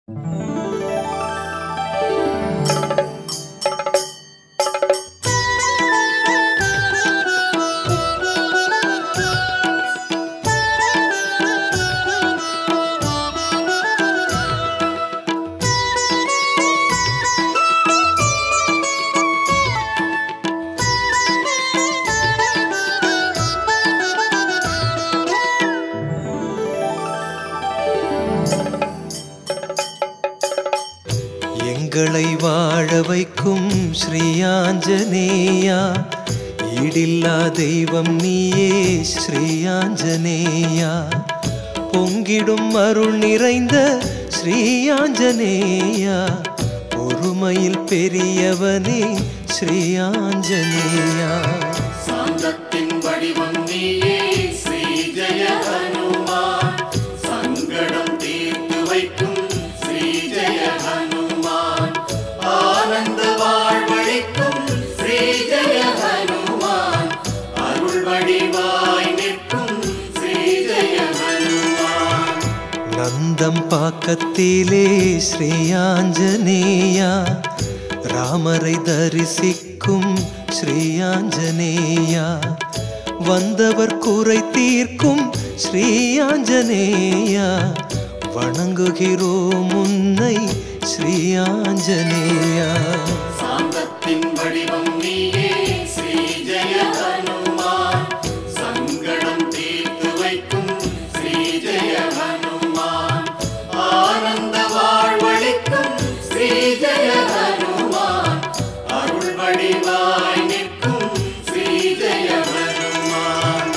எங்களை வாழ வைக்கும் ஸ்ரீயாஞ்சனேயா ஈடில்லா தெய்வம் நீயே ஸ்ரீயாஞ்சனேயா பொங்கிடும் அருள் நிறைந்த ஸ்ரீயாஞ்சனேயா பொறுமையில் பெரியவனே ஸ்ரீயாஞ்சனேயா சாந்தத்தின் வடிவம் நீயே ஸ்ரீ ஜெய ஹனுமான் சங்கடம் தீர்த்து வைக்கும் ஸ்ரீ ஜெய ஹனுமான் ஆனந்த வாழ்வழிக்கும் ஸ்ரீ ஜெய ஹனுமான் அருள் வடிவாய் நிற்கும் ஸ்ரீ ஜெய ஹனுமான் நந்தம் பாக்கத்திலே ஸ்ரீயாஞ்சனேயா ராமரை தரிசிக்கும் ஸ்ரீயாஞ்சனேயா வந்தவர் குறை தீர்க்கும் ஸ்ரீயாஞ்சனேயா வணங்குகிறோம் உன்னை ஸ்ரீயாஞ்சனேயா சாந்தத்தின் வடிவம் நீயே ஸ்ரீ ஜெய ஹனுமான் சங்கடம் தீர்த்து வைக்கும் ஸ்ரீ ஜெய ஹனுமான் ஆனந்த வாழ்வழிக்கும் ஸ்ரீ ஜெய ஹனுமான் அருள் வடிவாய் நிற்கும் ஸ்ரீ ஜெய ஹனுமான்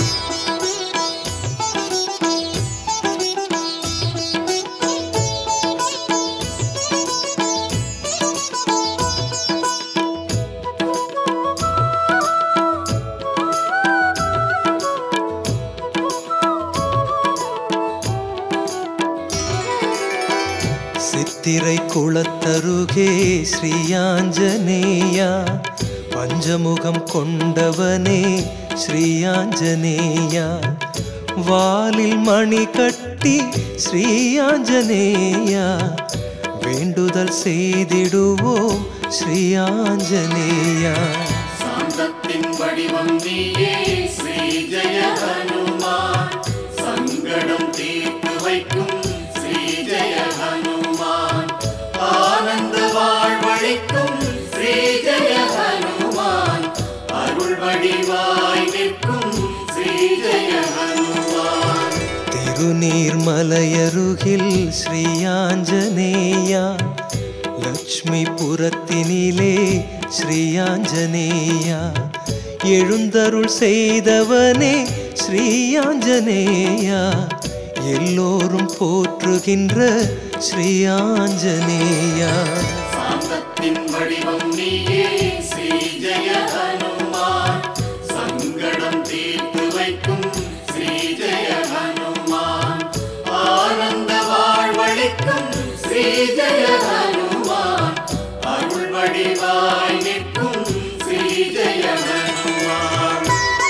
சித்திரை குளத்தருகே ஸ்ரீயாஞ்சனேயா பஞ்சமுகம் கொண்டவனே ஸ்ரீயாஞ்சனேயா வாலில் மணி கட்டி ஸ்ரீயாஞ்சனேயா வேண்டுதல் செய்திடுவோம் ஸ்ரீயாஞ்சனேயா சாந்தத்தின் வடிவம் நீயே ஸ்ரீ ஜெய ஹனுமான் சங்கடம் தீர்த்து வைக்கும் ஸ்ரீ ஜெய ஹனுமான் ஆனந்த வாழ்வழிக்கும் ஸ்ரீ ஜெய ஹனுமான் அருள் வடிவாய் நிற்கும் ஸ்ரீ ஜெய ஹனுமான் திருநீர்மலையருகில் ஸ்ரீயாஞ்சனேயா லக்ஷ்மிபுரத்தினிலே ஸ்ரீயாஞ்சனேயா எழுந்தருள் செய்தவனே ஸ்ரீயாஞ்சனேயா எல்லோரும் போற்றுகின்ற ஸ்ரீயாஞ்சனேயா சாந்தத்தின் வடிவம் நீயே ஸ்ரீ ஜெய ஹனுமான் சங்கடம் தீர்த்து வைக்கும் ஸ்ரீ ஜெய ஹனுமான் ஆனந்த வாழ்வழிக்கும் ஸ்ரீ ஜெய ஹனுமான் அருள் வடிவாய் நிற்கும் ஸ்ரீ ஜெய ஹனுமான்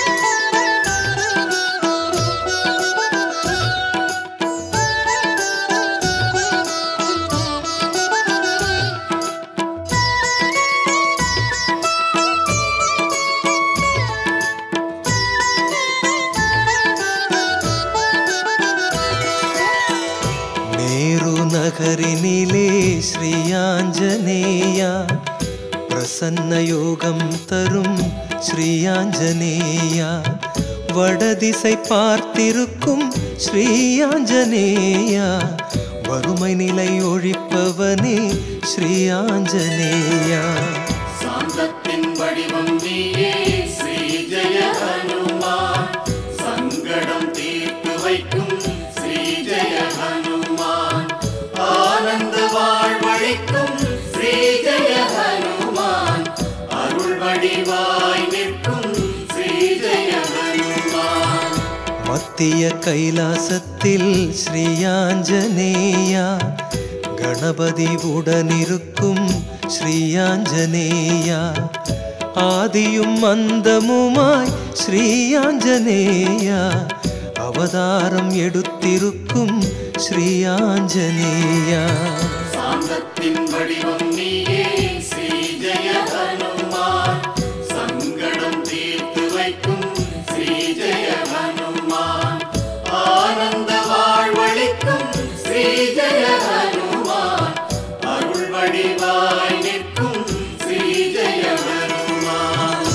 மேரு நகரினிலே ஸ்ரீயாஞ்சனேயா பிரசன்ன யோகம் தரும் ஸ்ரீயாஞ்சனேயா வடதிசை பார்த்திருக்கும் ஸ்ரீயாஞ்சனேயா வறுமை நிலை ஒழிப்பவனே ஸ்ரீயாஞ்சனேயா சாந்தத்தின் வடிவம் நீயே ஸ்ரீ ஜெய ஹனுமான் சங்கடம் தீர்த்து வைக்கும் ஸ்ரீ ஜெய ஹனுமான் ஆனந்த வாழ்வழிக்கும் ஸ்ரீ ஜெய ஹனுமான் அருள் வடிவாய் நிற்கும் ஸ்ரீ ஜெய ஹனுமான் மத்திய கைலாசத்தில் ஸ்ரீயாஞ்சனேயா கணபதி உடனிருக்கும் ஸ்ரீயாஞ்சனேயா ஆதியும் அந்தமுமாய் ஸ்ரீயாஞ்சனேயா அவதாரம் எடுத்திருக்கும் ஸ்ரீயாஞ்சனேயா சாந்தத்தின் சாந்தத்தின் வடிவம் நீயே ஸ்ரீ ஜெய ஹனுமான் சங்கடம் தீர்த்து வைக்கும் ஸ்ரீ ஜெய ஹனுமான் ஆனந்த வாழ்வழிக்கும் ஸ்ரீ ஜெய ஹனுமான் அருள் வடிவாய் நிற்கும் ஸ்ரீ ஜெய ஹனுமான்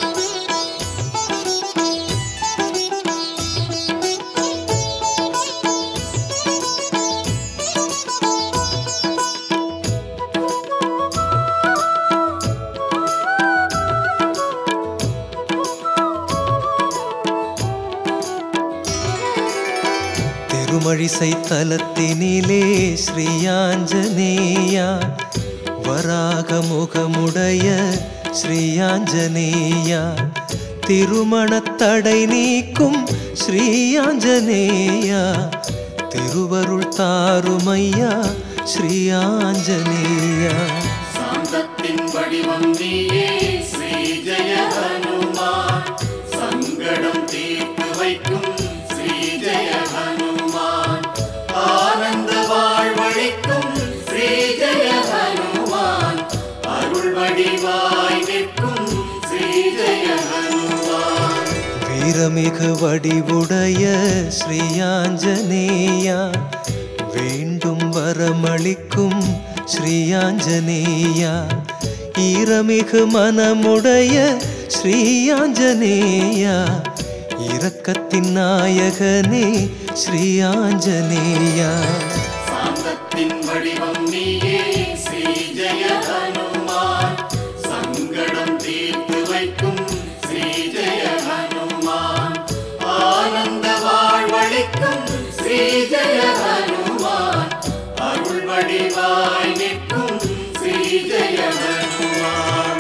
திருமழிசை தலத்தினிலே ஸ்ரீயாஞ்சனேயா வராக முகமுடைய ஸ்ரீயாஞ்சனேயா திருமணத்தடை நீக்கும் ஸ்ரீயாஞ்சனேயா திருவருள் தாருமையா ஸ்ரீயாஞ்சனேயா சாந்தத்தின் வடிவம் நீயே ஸ்ரீ ஜெய ஹனுமான் சங்கடம் தீர்த்து வைக்கும் ஸ்ரீ ஜெய ஹனுமான் ஆனந்த வாழ்வழிக்கும் ஸ்ரீ ஜெய ஹனுமான் அருள் வடிவாய் நிற்கும் ஸ்ரீ ஜெய ஹனுமான் வீரமிகு வடிவுடைய ஸ்ரீயாஞ்சனேயா வேண்டும் வரமளிக்கும் ஸ்ரீயாஞ்சனேயா ஈரமிகு மனமுடைய ஸ்ரீயாஞ்சனேயா இரக்கத்தின் நாயகனே ஸ்ரீயாஞ்சனேயா சாந்தத்தின் வடிவம் நீயே ஸ்ரீ ஜெய ஹனுமான் சங்கடம் தீர்த்து வைக்கும் ஸ்ரீ ஜெய ஹனுமான் ஆனந்த வாழ்வழிக்கும் ஸ்ரீ ஜெய ஹனுமான் அருள் வடிவாய் நிற்கும் ஸ்ரீ ஜெய ஹனுமான்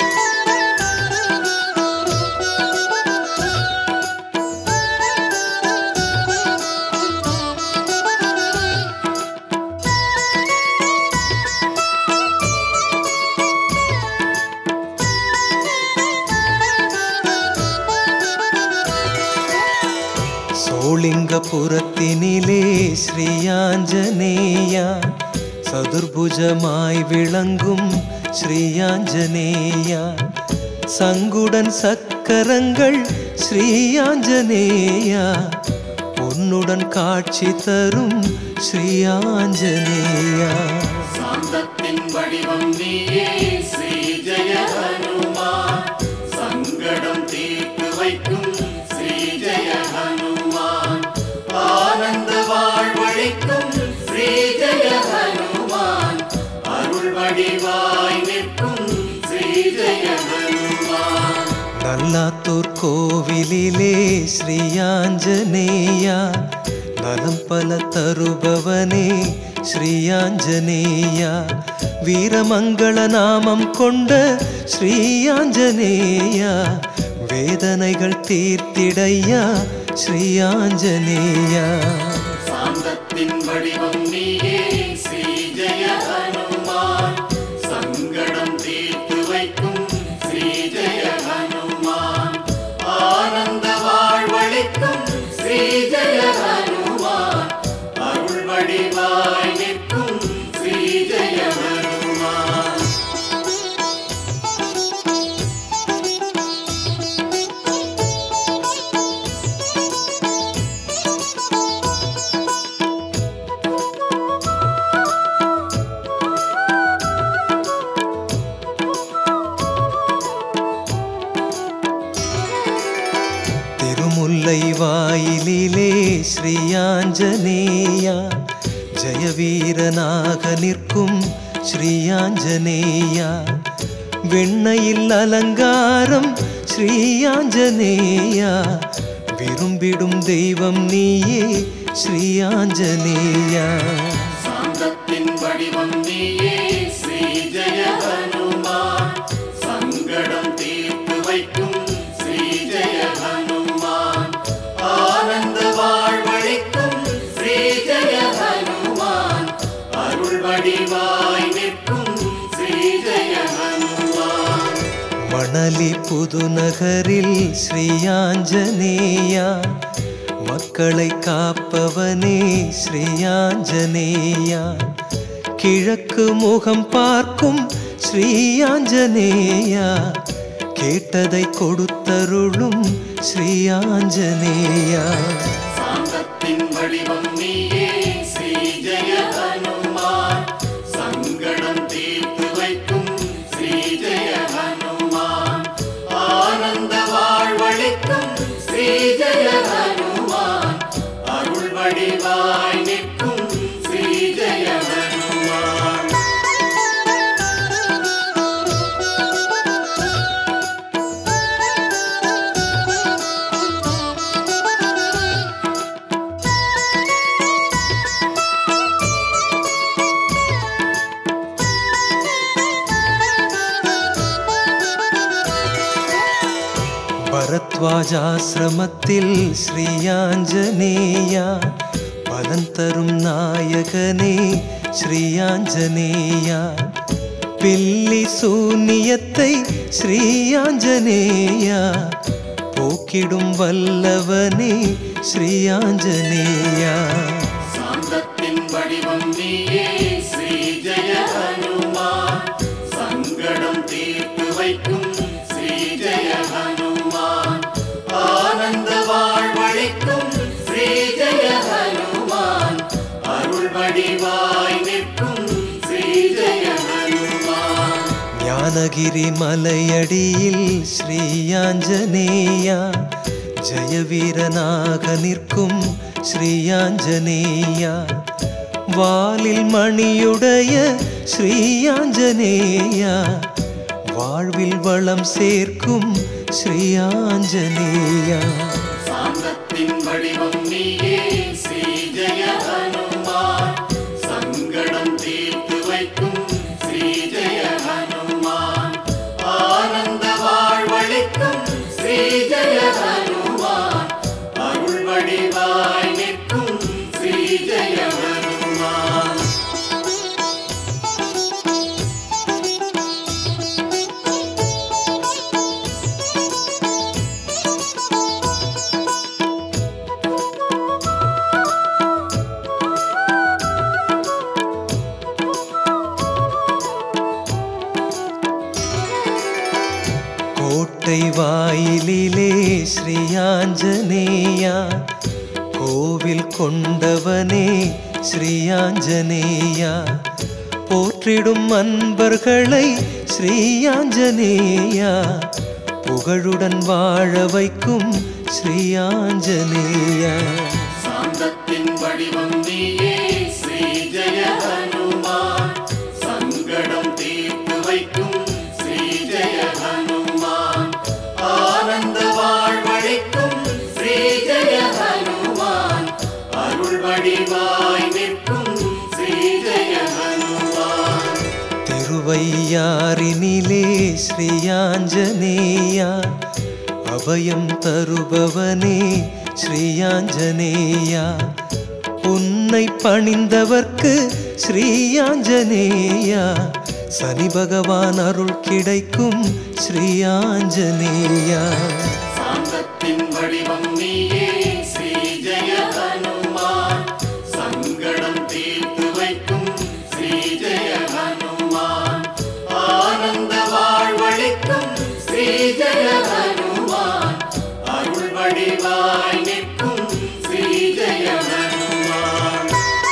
சோளிங்கபுரத்தினிலே ஸ்ரீயாஞ்சனேயா சதுர்புஜமாய் விளங்கும் ஸ்ரீயாஞ்சனேயா சங்குடன் சக்கரங்கள் ஸ்ரீயாஞ்சனேயா பொன்னுடன் காட்சி தரும் ஸ்ரீயாஞ்சனேயா சாந்தத்தின் வடிவம் நீயே ஸ்ரீ ஜெய ஹனுமான் சங்கடம் தீர்த்து வைக்கும் ஸ்ரீ ஜெய ஹனுமான் ஆனந்த வாழ்வழிக்கும் ஸ்ரீ ஜெய ஹனுமான் அருள் வடிவாய் நிற்கும் ஸ்ரீ ஜெய ஹனுமான் நல்லாத்தூர் கோவிலிலே ஸ்ரீயாஞ்சனேயா நலம் பல தருபவனே ஸ்ரீயாஞ்சனேயா வீரமங்கள நாமம் கொண்ட ஸ்ரீயாஞ்சனேயா வேதனைகள் தீர்த்திடையா ஸ்ரீயாஞ்சனேயா சாந்தத்தின் வடிவம் நீயே ஸ்ரீ ஜெய ஹனுமான் சங்கடம் தீர்த்து வைக்கும் ஸ்ரீ ஜெய ஹனுமான் ஆனந்த வாழ்வழிக்கும் ஸ்ரீ ஜெய ஹனுமான் அருள் வடிவாய் நிற்கும் ஸ்ரீ ஜெய ஹனுமான் திருமுல்லை வாயிலிலே ஸ்ரீயாஞ்சனேயா ஜெயவீரனாக நிற்கும் ஸ்ரீயாஞ்சனேயா வெண்ணையில் அலங்காரம் ஸ்ரீயாஞ்சனேயா விரும்பிடும் தெய்வம் நீயே ஸ்ரீயாஞ்சனேயா சாந்தத்தின் வடிவம் நீயே ஸ்ரீ ஜெய ஹனுமான் சங்கடம் தீர்த்து வைக்கும் ஸ்ரீ ஜெய ஹனுமான் ஆனந்த வாழ்வழிக்கும் ஸ்ரீ ஜெய ஹனுமான் அருள் வடிவாய் நிற்கும் ஸ்ரீ ஜெய ஹனுமான் மணலி புதுநகரில் ஸ்ரீயாஞ்சனேயா மக்களை காப்பவனே ஸ்ரீயாஞ்சனேயா கிழக்கு முகம் பார்க்கும் ஸ்ரீ ஆஞ்சநேயா கேட்டதை கொடுத்தருளும் ஸ்ரீ ஆஞ்சநேயா சாந்தத்தின் வடிவம் நீயே ஸ்ரீ ஜெய ஹனுமான் சங்கடம் தீர்த்து வைக்கும் ஸ்ரீ ஜெய ஹனுமான் ஆனந்த வாழ்வழிக்கும் ஸ்ரீ ஜெய ஹனுமான் அருள் வடிவாய் நிற்கும் ஸ்ரீ ஜெய ஹனுமான் பரத்வாஜாசிரமத்தில் ஸ்ரீயாஞ்சனேயா பலன் தரும் நாயகனே ஸ்ரீயாஞ்சனேயா பில்லி சூனியத்தை ஸ்ரீயாஞ்சனேயா போக்கிடும் வல்லவனே ஸ்ரீயாஞ்சனேயா சாந்தத்தின் வடிவம் நீயே ஸ்ரீ ஜெய ஹனுமான் சங்கடம் தீர்த்து வைக்கும் ஸ்ரீ ஜெய ஹனுமான் ஆனந்த வாழ்வழிக்கும் ஸ்ரீ ஜெய ஹனுமான் அருள் வடிவாய் நிற்கும் ஸ்ரீ ஜெய ஹனுமான் ஞானகிரி மலையடியில் ஸ்ரீயாஞ்சனேயா ஜெயவீரனாக நிற்கும் ஸ்ரீயாஞ்சனேயா வாலில் மணியுடைய ஸ்ரீயாஞ்சனேயா வாழ்வில் வளம் சேர்க்கும் ஸ்ரீயாஞ்சனேயா சாந்தத்தின் வடிவம் நீயே ஸ்ரீ ஜெய ஹனுமான் சங்கடம் தீர்த்து வைக்கும் ஸ்ரீ ஜெய ஹனுமான் ஆனந்த வாழ்வழிக்கும் ஸ்ரீ ஜெய ஹனுமான் அருள் வடிவாய் நிற்கும் ஸ்ரீ ஜெய ஹனுமான் கோட்டை வாயிலிலே ஸ்ரீயாஞ்சனேயா கோவில் கொண்டவனே ஸ்ரீயாஞ்சனேயா போற்றிடும் அன்பர்களை ஸ்ரீயாஞ்சனேயா புகழுடன் வாழ வைக்கும் ஸ்ரீயாஞ்சனேயா சாந்தத்தின் வடிவம் நீயே ஸ்ரீ ஜெய ஹனுமான் சங்கடம் தீர்த்து வைக்கும் ஸ்ரீ ஜெய ஹனுமான் ஆனந்த வாழ்வழிக்கும் ஸ்ரீ ஜெய ஹனுமான் அருள் வடிவாய் நிற்கும் ஸ்ரீ ஜெய ஹனுமான் திருவையாறினிலே ஸ்ரீயாஞ்சனேயா அபயம் தருபவனே ஸ்ரீயாஞ்சனேயா உன்னை பணிந்தவர்க்கு ஸ்ரீயாஞ்சனேயா சனி பகவான் அருள் கிடைக்கும் ஸ்ரீயாஞ்சனேயா சாந்தத்தின் வடிவம் நீயே ஸ்ரீ ஜெய ஹனுமான் சங்கடம் தீர்த்து வைக்கும் ஸ்ரீ ஜெய ஹனுமான் ஆனந்த வாழ்வழிக்கும் ஸ்ரீ ஜெய ஹனுமான் அருள் வடிவாய் நிற்கும் ஸ்ரீ ஜெய ஹனுமான்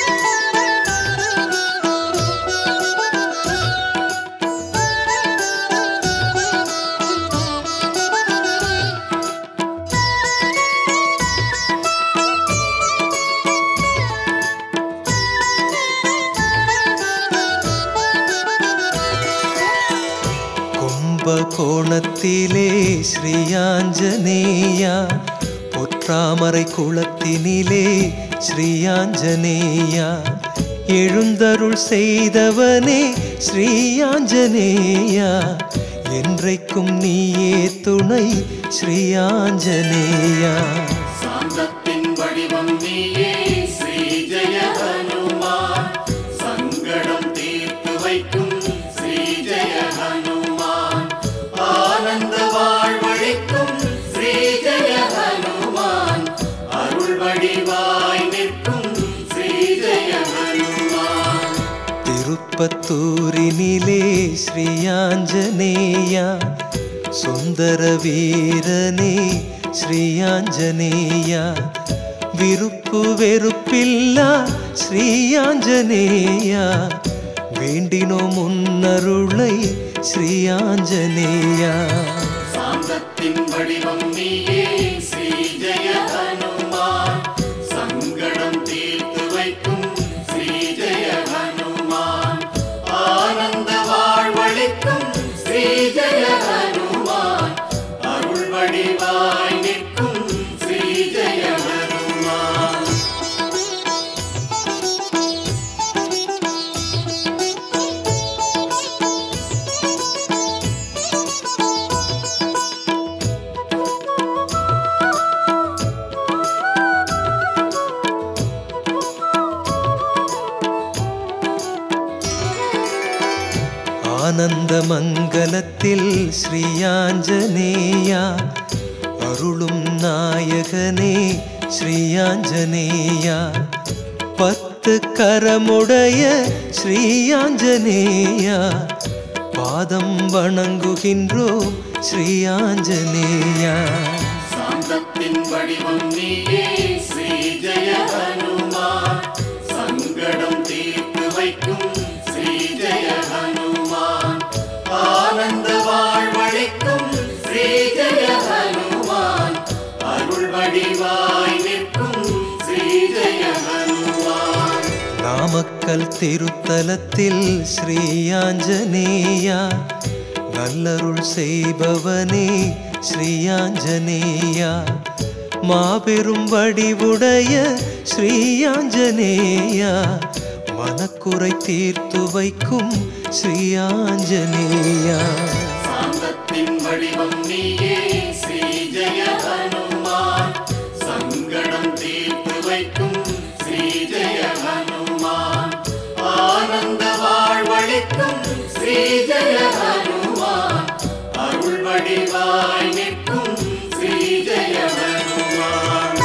கும்பகோணத்திலே ஸ்ரீயாஞ்சனேயா பொற்றாமரை குளத்தினிலே ஸ்ரீயாஞ்சனேயா எழுந்தருள் செய்தவனே ஸ்ரீயாஞ்சனேயா என்றைக்கும் நீயே துணை ஸ்ரீயாஞ்சனேயா சாந்தத்தின் வடிவம் நீயே ஸ்ரீ ஜெய ஹனுமான் சங்கடம் தீர்த்து வைக்கும் ஸ்ரீ ஜெய ஹனுமான் ஆனந்த வாழ்வழிக்கும் ஸ்ரீ ஜெய ஹனுமான் அருள் வடிவாய் நிற்கும் ஸ்ரீ ஜெய ஹனுமான் திரு திருப்பத்தூரினிலே ஸ்ரீயாஞ்சனேயா சுந்தர வீரனே ஸ்ரீயாஞ்சனேயா விருப்பு வெறுப்பில்லா ஸ்ரீயாஞ்சனேயா வேண்டினோ முன்னருளை ஸ்ரீயாஞ்சனேயா சாந்தத்தின் வடிவம் நீயே ஸ்ரீ ஜெய ஹனுமான் சங்கடம் தீர்த்து வைக்கும் ஸ்ரீ ஜெய ஹனுமான் ஆனந்த வாழ்வழிக்கும் ஸ்ரீ ஜெய ஹனுமான் அருள் வடிவாய் நிற்கும் ஸ்ரீ ஜெய ஹனுமான் ஆனந்த மங்கலத்தில் ஸ்ரீயாஞ்சனேயா அருளும் நாயகனே ஸ்ரீயாஞ்சனேயா பத்து கரமுடைய ஸ்ரீயாஞ்சனேயா பாதம் வணங்குகின்றோம் ஸ்ரீயாஞ்சனேயா சாந்தத்தின் வடிவம் நீயே ஸ்ரீ ஜெய ஹனுமான் சங்கடம் தீர்த்து வைக்கும் ஸ்ரீ ஜெய ஹனுமான் ஆனந்த வாழ்வழிக்கும் ஸ்ரீ ஜெய ஹனுமான் அருள் வடிவாய் நிற்கும் ஸ்ரீ ஜெய ஹனுமான் நாமக்கல் திருத்தலத்தில் ஸ்ரீயாஞ்சனேயா நல்லருள் செய்பவனே ஸ்ரீயாஞ்சனேயா மாபெரும் வடிவுடைய ஸ்ரீயாஞ்சனேயா மனக்குறை தீர்த்து வைக்கும் ஸ்ரீயாஞ்சனேயா சாந்தத்தின் வடிவம் நீயே ஸ்ரீ ஜெய ஹனுமான் சங்கடம் தீர்த்து வைக்கும் ஸ்ரீ ஜெய ஹனுமான் ஆனந்த வாழ்வழிக்கும் ஸ்ரீ ஜெய ஹனுமான் அருள் வடிவாய் நிற்கும் ஸ்ரீ ஜெய ஹனுமான்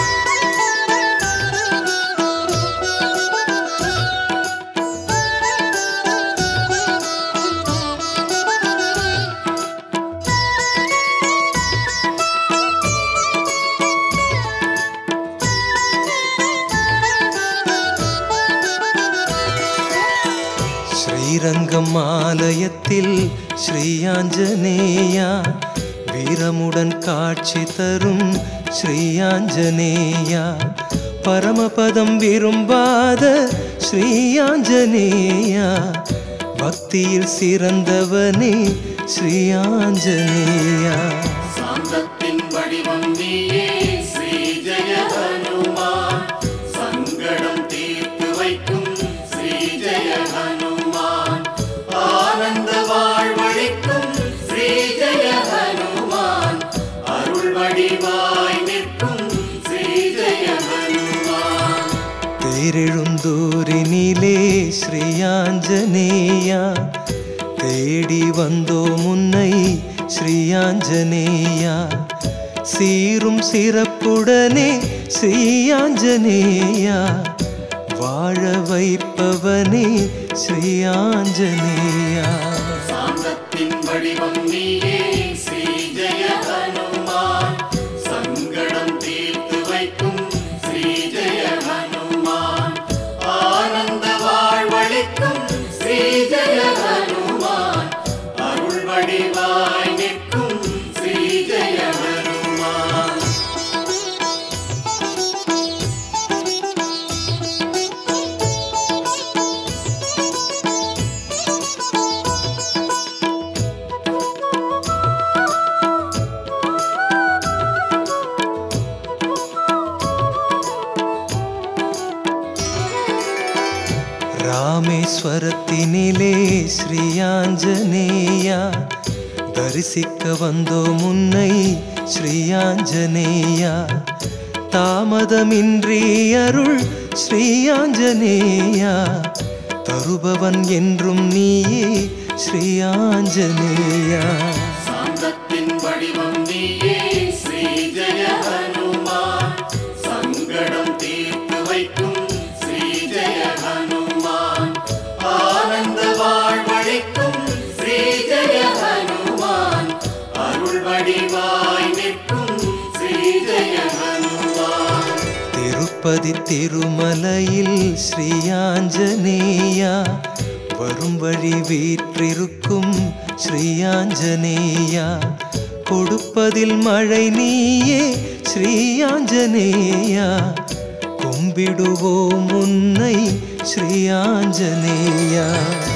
ஸ்ரீரங்கம் ஆலயத்தில் ஸ்ரீயாஞ்சனேயா வீரமுடன் காட்சி தரும் ஸ்ரீயாஞ்சனேயா பரமபதம் விரும்பாத ஸ்ரீயாஞ்சனேயா பக்தியில் சிறந்தவனே ஸ்ரீயாஞ்சனேயா சாந்தத்தின் வடிவம் நீயே ஸ்ரீ ஜெய ஹனுமான் சங்கடம் தீர்த்து வைக்கும் ஸ்ரீ ஜெய ஹனுமான் ஆனந்த வாழ்வழிக்கும் ஸ்ரீ ஜெய ஹனுமான் அருள் வடிவாய் நிற்கும் ஸ்ரீ ஜெய ஹனுமான் தேரெழுந்தூரினிலே ஸ்ரீயாஞ்சனேயா தேடி வந்தோ முன்னை ஸ்ரீயாஞ்சனேயா சீரும் சிறப்புடனே ஸ்ரீயாஞ்சனேயா வாழ வைப்பவனே ஸ்ரீயாஞ்சனேயா சாந்தத்தின் வடிவம் நீயே ஸ்ரீ ஜெய ஹனுமான் சங்கடம் தீர்த்து வைக்கும் ஸ்ரீ ஜெய ஹனுமான் ஆனந்த வாழ்வழிக்கும் ஸ்ரீ ஜெய ஹனுமான் அருள் வடிவாய் நிற்கும் ஸ்ரீ ஜெய ஹனுமான் ராமேஸ்வரத்தினிலே ஸ்ரீயாஞ்சனேயா தரிசிக்க வந்தோ முன்னை ஸ்ரீயாஞ்சனேயா தாமதமின்றி அருள் ஸ்ரீயாஞ்சனேயா தருபவன் என்றும் நீயே ஸ்ரீயாஞ்சனேயா சாந்தத்தின் வடிவம் நீயே ஸ்ரீ ஜெய ஹனுமான் சங்கடம் தீர்த்து வைக்கும் ஸ்ரீ ஜெய ஹனுமான் ஆனந்த நிற்கும் ஸ்ரீ ஜெய ஹனுமான் அருள் வடிவாய் நிற்கும் ஸ்ரீ ஜெய ஹனுமான் திருப்பதி திருமலையில் ஸ்ரீயாஞ்சனேயா வரும் வழி வீற்றிருக்கும் ஸ்ரீயாஞ்சனேயா கொடுப்பதில் மழை நீயே ஸ்ரீயாஞ்சனேயா கும்பிடுவோம் உன்னை ஸ்ரீயாஞ்சனேயா